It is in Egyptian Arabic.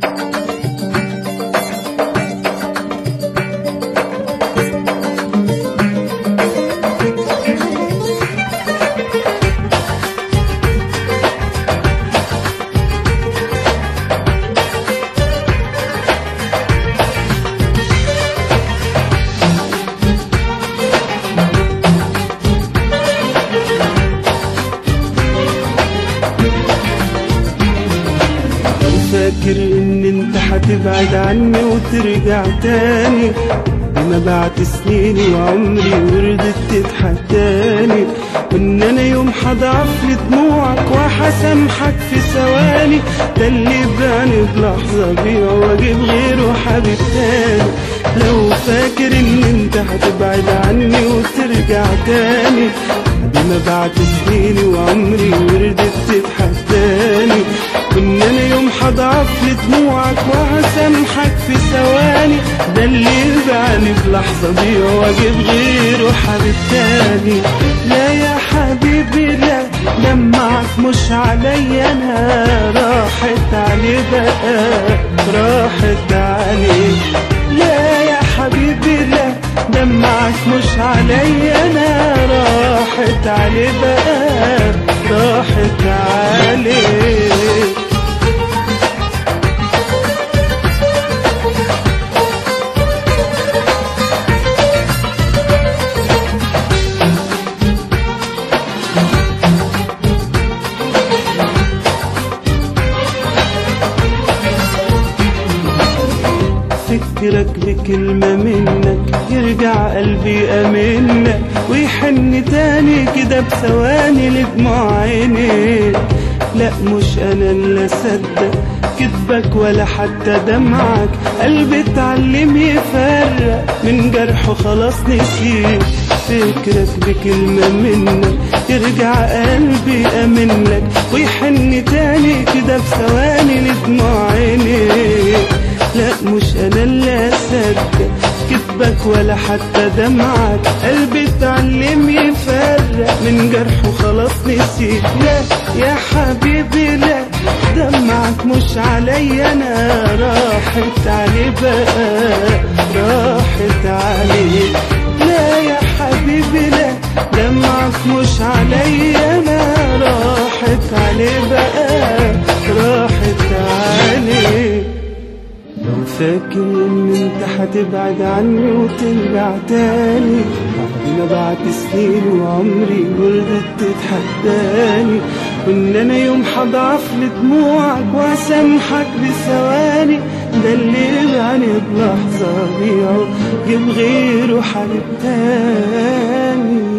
فاكر ان انت هتبعد عني وترجع تاني بما بعد سنيني وعمري وردت تتحداني وان انا يوم هضعف لدموعك وهسامحك في ثواني ده اللي بعني بلحظة بيع واجيب غيره حبيب تاني لو فاكر ان انت هتبعد عني وترجع تاني بما بعد سنيني وعمري وردت تتحداني وان انا يوم هضعف لدموعك وهسامحك في ثواني ده اللي يبعني بلحظة بيع واجيب غيره حبيب تاني لا يا حبيبي لا دمعك مش عليا انا راحت علي بقى راحت علي لا يا حبيبي لا دمعك مش عليا انا راحت علي بقى راحت علي فكرك بكلمة منك يرجع قلبي أمنك ويحن تاني كده بثواني لدموع عينيك لا مش أنا اللي أصدق كذبك ولا حتى دمعك قلبي اتعلم يفرق من جرحه خلاص نسيت فكرك بكلمة منك يرجع قلبي أمنك ويحن تاني كده بثواني لدموع عينيك لا مش انا اللي اصدق كذبك ولا حتى دمعك قلبي اتعلم يفرق من جرحه خلاص نسيت لا يا حبيبي لا دمعك مش عليا انا راحت علي بقى راحت علي لا يا حبيبي لا دمعك مش عليا انا راحت علي بقى راحت علي لو فاكر ان انت هتبعد عني وترجع تاني بعدنا بعد سنين وعمري وردت تتحداني وان انا يوم هضعف لدموعك واسامحك بثواني ده اللي يعني بلحظة بيعه جيب غيره حبيب تاني